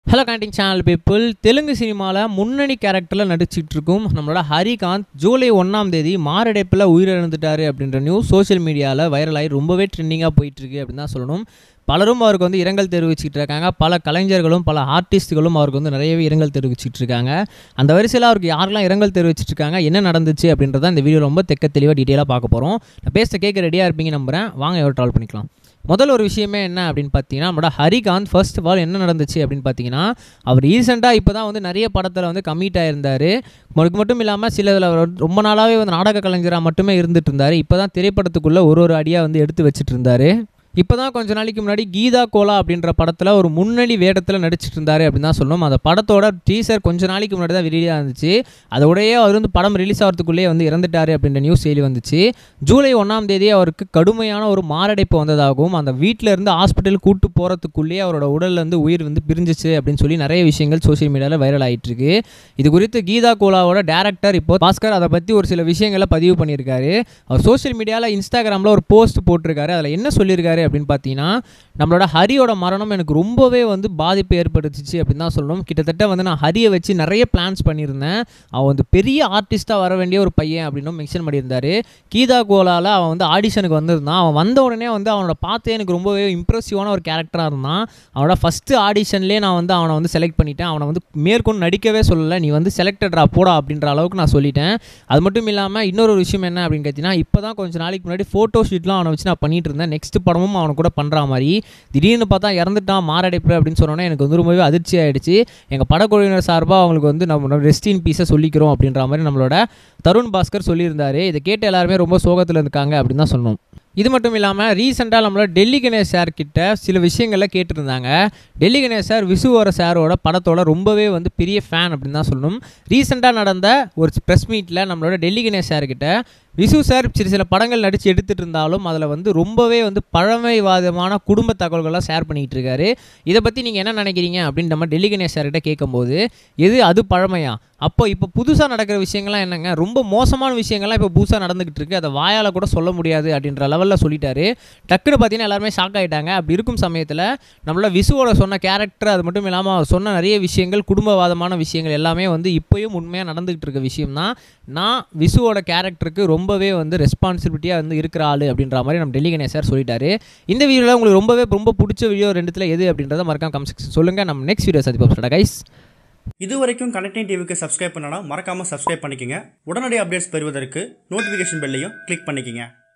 hello connecting channel people Telugu சினிமாவில் முன்னணி கேரக்டரில் நடிச்சிட்டு இருக்கும் நம்மளோட ஹரிகாந்த் ஜூலை ஒன்றாம் தேதி மாரடைப்பில் உயிரிழந்துட்டாரு அப்படின்ற நியூஸ் சோஷியல் மீடியாவில் வைரலாகி ரொம்பவே ட்ரெண்டிங்காக போயிட்டுருக்கு அப்படின்னு தான் சொல்லணும் பலரும் அவருக்கு வந்து இரங்கல் தெரிவிச்சிட்டு இருக்காங்க பல கலைஞர்களும் பல ஆர்டிஸ்ட்டுகளும் அவருக்கு வந்து நிறையவே இரங்கல் தெரிவிச்சிட்டு இருக்காங்க அந்த வரிசையில் அவருக்கு யாரெல்லாம் இரங்கல் தெரிவிச்சிட்டு இருக்காங்க என்ன நடந்துச்சு அப்படின்றத இந்த வீடியோ ரொம்ப தெக்க தெளிவாக டீட்டெயிலாக பார்க்க போகிறோம் நான் பேச கேட்க ரெடியாக இருப்பீங்க நம்புகிறேன் வாங்க எவ்வளோ ட்ரால் பண்ணிக்கலாம் முதல் ஒரு விஷயமே என்ன அப்படின்னு பார்த்தீங்கன்னா நம்மளோட ஹரிகாந்த் ஃபர்ஸ்ட் ஆஃப் ஆல் என்ன நடந்துச்சு அப்படின்னு பார்த்தீங்கன்னா அவர் ரீசெண்டாக இப்போ தான் வந்து நிறைய படத்தில் வந்து கமிட் ஆயிருந்தார் அதுக்கு மட்டும் இல்லாமல் சில இதில் அவர் வந்து ரொம்ப நாளாகவே வந்து நாடக கலைஞராக மட்டுமே இருந்துட்டு இருந்தார் இப்போ தான் திரைப்படத்துக்குள்ளே ஒரு ஒரு அடியாக வந்து எடுத்து வச்சுட்டு இருந்தார் இப்போ தான் கொஞ்ச நாளைக்கு முன்னாடி கீதா கோலா அப்படின்ற படத்தில் ஒரு முன்னணி வேடத்தில் நடிச்சிட்டு இருந்தார் அப்படின்னு தான் சொல்லணும் அந்த படத்தோட டீசர் கொஞ்ச நாளைக்கு முன்னாடி தான் வெளியாக இருந்துச்சு அதோடய அவர் வந்து படம் ரிலீஸ் ஆகிறதுக்குள்ளேயே வந்து இறந்துட்டார் அப்படின்ற நியூஸ் செய்தி வந்துச்சு ஜூலை ஒன்றாம் தேதி அவருக்கு கடுமையான ஒரு மாரடைப்பு வந்ததாகவும் அந்த வீட்டில் இருந்து ஹாஸ்பிட்டல் கூட்டு போகிறதுக்குள்ளேயே அவரோட உடல்ல இருந்து உயிர் வந்து பிரிஞ்சிச்சு அப்படின்னு சொல்லி நிறைய விஷயங்கள் சோஷியல் மீடியாவில் வைரல் ஆகிட்டு இருக்கு இது குறித்து கீதா கோலாவோட டேரக்டர் இப்போ பாஸ்கர் அதை பற்றி ஒரு சில விஷயங்களை பதிவு பண்ணியிருக்காரு அவர் சோஷியல் மீடியாவில் இன்ஸ்டாகிராமில் ஒரு போஸ்ட் போட்டிருக்காரு அதில் என்ன சொல்லியிருக்காரு அப்படின்னு பார்த்தீங்கன்னா நம்மளோட ஹரியோட மரணம் எனக்கு ரொம்பவே வந்து பாதிப்பு ஏற்படுத்துச்சு அப்படின்னு தான் சொல்லணும் கிட்டத்தட்ட வந்து நான் ஹரியை வச்சு நிறைய பிளான்ஸ் பண்ணியிருந்தேன் அவன் வந்து பெரிய ஆர்டிஸ்ட்டாக வர வேண்டிய ஒரு பையன் அப்படின்னு மென்ஷன் பண்ணியிருந்தாரு கீதா கோலாவில் அவன் வந்து ஆடிஷனுக்கு வந்திருந்தான் அவன் வந்த உடனே வந்து அவனோட பார்த்தே எனக்கு ரொம்பவே இம்ப்ரெசிவான ஒரு கேரக்டராக இருந்தான் அவனோட ஃபஸ்ட்டு ஆடிஷன்லேயே நான் வந்து அவனை வந்து செலக்ட் பண்ணிட்டேன் அவனை வந்து மேற்கொண்டு நடிக்கவே சொல்லலை நீ வந்து செலக்டட்ரா போடா அப்படின்ற அளவுக்கு நான் சொல்லிட்டேன் அது மட்டும் இல்லாமல் இன்னொரு ஒரு விஷயம் என்ன அப்படின்னு கேட்டிங்கன்னா இப்போ தான் கொஞ்சம் நாளைக்கு முன்னாடி ஃபோட்டோ ஷூட்லாம் அவனை வச்சு நான் பண்ணிட்டு இருந்தேன் நெக்ஸ்ட் படமும் அவனை கூட பண்ணுற மாதிரி திடீர்னு பார்த்தா இறந்துட்டான் மாரடைப்பு அப்படின்னு சொன்னோன்னே எனக்கு வந்து ரொம்பவே அதிர்ச்சி ஆயிடுச்சு எங்கள் படக்குழுவினர் சார்பாக அவங்களுக்கு வந்து நம்ம ரெஸ்ட் இன் பீஸை சொல்லிக்கிறோம் அப்படின்ற மாதிரி நம்மளோட தருண் பாஸ்கர் சொல்லியிருந்தாரு இதை கேட்டு எல்லாருமே ரொம்ப சோகத்தில் இருக்காங்க அப்படின்னு தான் சொன்னோம் இது மட்டும் இல்லாமல் ரீசெண்டாக நம்மளோட டெல்லி கணேஷ் சார் கிட்ட சில விஷயங்களில் கேட்டிருந்தாங்க டெல்லி கணேஷ் சார் விசுவோர சாரோட படத்தோட ரொம்பவே வந்து பெரிய ஃபேன் அப்படின்னு தான் சொல்லணும் ரீசெண்டாக நடந்த ஒரு ப்ரெஸ் மீட்டில் நம்மளோட டெல்லி கணேஷ் சார் கிட்ட விசு சார் சில சில படங்கள் நடித்து எடுத்துகிட்டு இருந்தாலும் அதில் வந்து ரொம்பவே வந்து பழமைவாதமான குடும்ப தகவல்கள்லாம் ஷேர் பண்ணிக்கிட்டு இருக்காரு இதை பற்றி நீங்கள் என்ன நினைக்கிறீங்க அப்படின்னு நம்ம டெல்லி கணேஷ் சார்கிட்ட கேட்கும்போது எது அது பழமையா அப்போ இப்போ புதுசாக நடக்கிற விஷயங்கள்லாம் என்னங்க ரொம்ப மோசமான விஷயங்கள்லாம் இப்போ புதுசாக நடந்துக்கிட்டு இருக்கு அதை வாயால் கூட சொல்ல முடியாது அப்படின்ற லெவலில் சொல்லிட்டாரு டக்குன்னு பார்த்தீங்கன்னா எல்லாருமே ஷாக் ஆகிட்டாங்க அப்படி இருக்கும் சமயத்தில் நம்மளோட விசுவோட சொன்ன கேரக்டர் அது மட்டும் இல்லாமல் அவர் சொன்ன நிறைய விஷயங்கள் குடும்பவாதமான விஷயங்கள் எல்லாமே வந்து இப்போயும் உண்மையாக நடந்துக்கிட்டு இருக்க விஷயம் தான் நான் விசுவோட கேரக்டருக்கு ரொம்பவே வந்து ரெஸ்பான்சிபிலிட்டியாக வந்து இருக்கிற ஆள் அப்படின்ற மாதிரி நம்ம டெல்லி கணேஷ் சார் சொல்லிட்டாரு இந்த வீடியோவில் உங்களுக்கு ரொம்பவே ரொம்ப பிடிச்ச வீடியோ ரெண்டுத்தில் எது அப்படின்றத மறக்காம கமெண்ட் செக்ஷன் சொல்லுங்கள் நம்ம நெக்ஸ்ட் வீடியோ சந்திப்போம் கைஸ் இது வரைக்கும் கனெக்டிங் டிவிக்கு சப்ஸ்கிரைப் பண்ணனா மறக்காமல் சப்ஸ்கிரைப் பண்ணிக்கங்க உடனடி அப்டேட்ஸ் பெறுவதற்கு நோட்டிஃபிகேஷன் பெல்லையும் கிளிக் பண்ணிக்கங்க